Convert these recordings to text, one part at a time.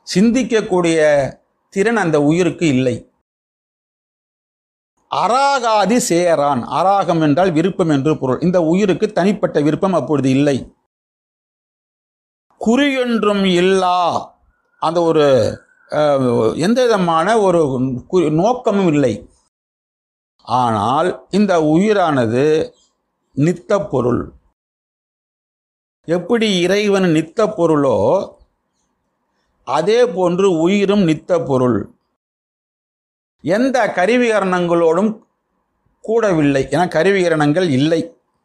சிந்திக்கக்கூடிய திறன் அந்த உயிருக்கு இல்லை அராகாதி சேரான் அராகம் என்றால் விருப்பம் என்று பொருள் இந்த உயிருக்கு தனிப்பட்ட விருப்பம் அப்பொழுது இல்லை குறியொன்றும் இல்லா அந்த ஒரு அஹ், எந்த விதமான ஒரு கு- நோக்கமும் இல்லை ஆனால் இந்த உயிரானது நித்த பொருள் எப்படி இறைவன் நித்த பொருளோ அதே போன்று உயிரும் நித்த பொருள் எந்த கருவிகரணங்களோடும் கூடவில்லை என கருவிகரணங்கள் இல்லை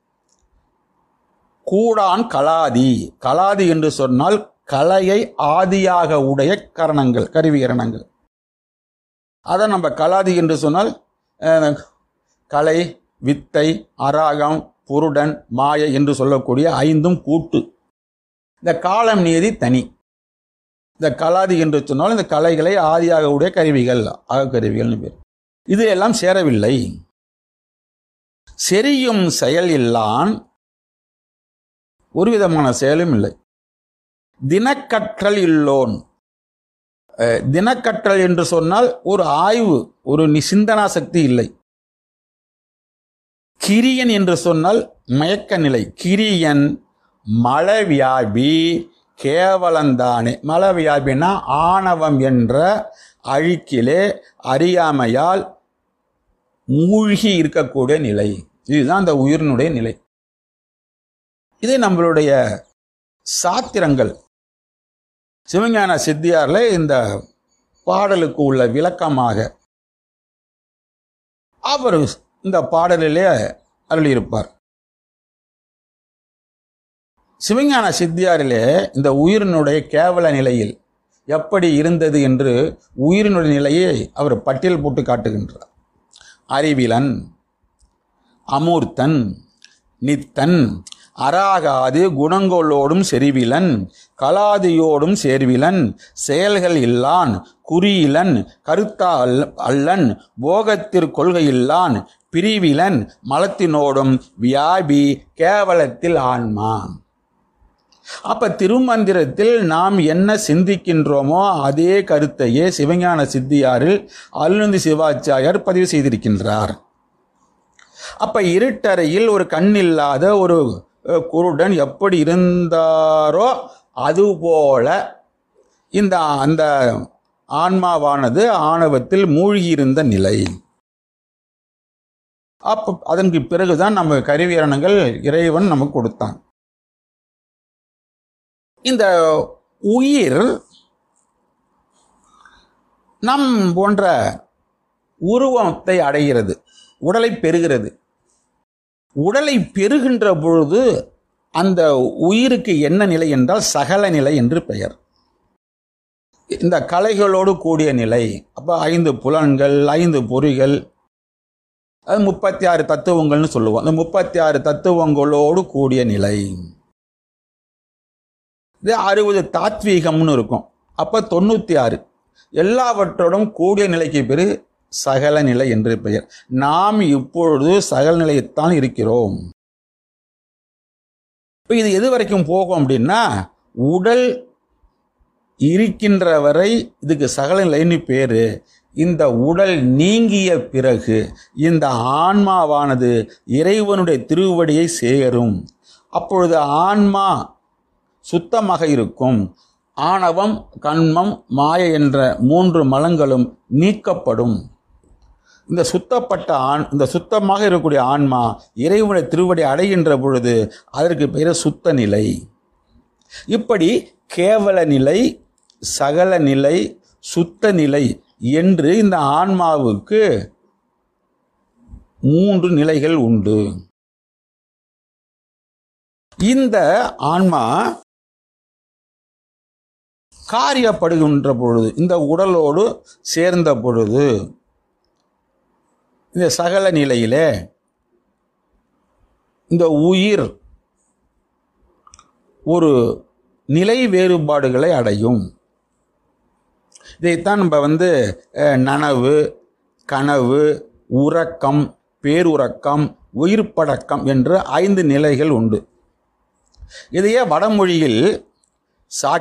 கூடான் கலாதி கலாதி என்று சொன்னால் கலையை ஆதியாக உடைய கரணங்கள் கருவிகரணங்கள் அதை நம்ம கலாதி என்று சொன்னால் அஹ், கலை வித்தை அராகம் புருடன் மாயை என்று சொல்லக்கூடிய ஐந்தும் கூட்டு இந்த காலம் நீதி தனி இந்த கலாதி என்று சொன்னால் இந்த கலைகளை ஆதியாக உடைய கருவிகள் அகக்கருவிகள்னு பேர் இது எல்லாம் சேரவில்லை செரியும் செயல் இல்லான் ஒரு விதமான செயலும் இல்லை தினக்கற்றல் இல்லோன் அஹ், தினக்கற்றல் என்று சொன்னால் ஒரு ஆய்வு ஒரு நி- சிந்தனா சக்தி இல்லை கிரியன் என்று சொன்னால் மயக்க நிலை கிரியன் மலவியாபி கேவலந்தானே மலவியாபினா ஆணவம் என்ற அழுக்கிலே அறியாமையால் மூழ்கி இருக்கக்கூடிய நிலை இதுதான் அந்த உயிரினுடைய நிலை இது நம்மளுடைய சாத்திரங்கள் சிவஞான சித்தியார்ல இந்த பாடலுக்கு உள்ள விளக்கமாக அவர் இந்த பாடலிலே அருளியிருப்பார் சிவஞான சித்தியாரிலே இந்த உயிரினுடைய கேவல நிலையில் எப்படி இருந்தது என்று உயிரினுடைய நிலையை அவர் பட்டியல் போட்டு காட்டுகின்றார் அறிவிலன் அமூர்த்தன் நித்தன் அராகாது குணங்களோடும் செறிவிலன் கலாதியோடும் சேர்விலன் செயல்கள் இல்லான் குறியிலன் கருத்தா அல்ல- அல்லன் போகத்திற் கொள்கையில்லான் பிரிவிலன் மலத்தினோடும் வியாபி கேவலத்தில் ஆன்மா அப்ப திருமந்திரத்தில் நாம் என்ன சிந்திக்கின்றோமோ அதே கருத்தையே சிவஞான சித்தியாரில் அருள்நந்தி சிவாச்சாரியார் பதிவு செய்திருக்கின்றார் அப்ப இருட்டறையில் ஒரு கண்ணில்லாத ஒரு அஹ், குருடன் எப்படி இருந்தாரோ அதுபோல இந்த அந்த ஆன்மாவானது ஆணவத்தில் மூழ்கியிருந்த நிலை அப்ப அதற்கு பிறகுதான் நம்ம கருவியரணங்கள் இறைவன் நமக்கு கொடுத்தான் இந்த உயிர் நம் போன்ற உருவத்தை அடைகிறது உடலை பெறுகிறது உடலை பெறுகின்ற பொழுது அந்த உயிருக்கு என்ன நிலை என்றால் சகல நிலை என்று பெயர் இந்த கலைகளோடு கூடிய நிலை அப்போ ஐந்து புலன்கள் ஐந்து பொறிகள் அது முப்பத்தி ஆறு தத்துவங்கள்னு சொல்லுவோம் அந்த முப்பத்தி ஆறு தத்துவங்களோடு கூடிய நிலை இது அறுபது தாத்வீகம்னு இருக்கும் அப்போ தொண்ணூற்றி ஆறு எல்லாவற்றோடும் கூடிய நிலைக்கு பேர் சகல நிலை என்று பெயர் நாம் இப்பொழுது சகல நிலையத்தான் இருக்கிறோம் இப்போ இது எது வரைக்கும் போகும் அப்படின்னா உடல் இருக்கின்ற வரை இதுக்கு சகல நிலைன்னு பேரு இந்த உடல் நீங்கிய பிறகு இந்த ஆன்மாவானது இறைவனுடைய திருவடியை சேரும் அப்பொழுது ஆன்மா சுத்தமாக இருக்கும் ஆணவம் கண்மம் மாய என்ற மூன்று மலங்களும் நீக்கப்படும் இந்த சுத்தப்பட்ட ஆண் இந்த சுத்தமாக இருக்கக்கூடிய ஆன்மா இறைவனுடைய திருவடி அடைகின்ற பொழுது அதற்கு பெயர் சுத்த நிலை இப்படி கேவல நிலை சகல நிலை சுத்த நிலை என்று இந்த ஆன்மாவுக்கு மூன்று நிலைகள் உண்டு இந்த ஆன்மா காரியப்படுகின்ற பொழுது இந்த உடலோடு சேர்ந்த பொழுது இந்த சகல நிலையிலே இந்த உயிர் ஒரு நிலை வேறுபாடுகளை அடையும் இதைத்தான் நம்ம வந்து அஹ், நனவு கனவு உறக்கம் பேருறக்கம் உயிர்ப்படக்கம் என்ற ஐந்து நிலைகள் உண்டு இதையே வடமொழியில் சா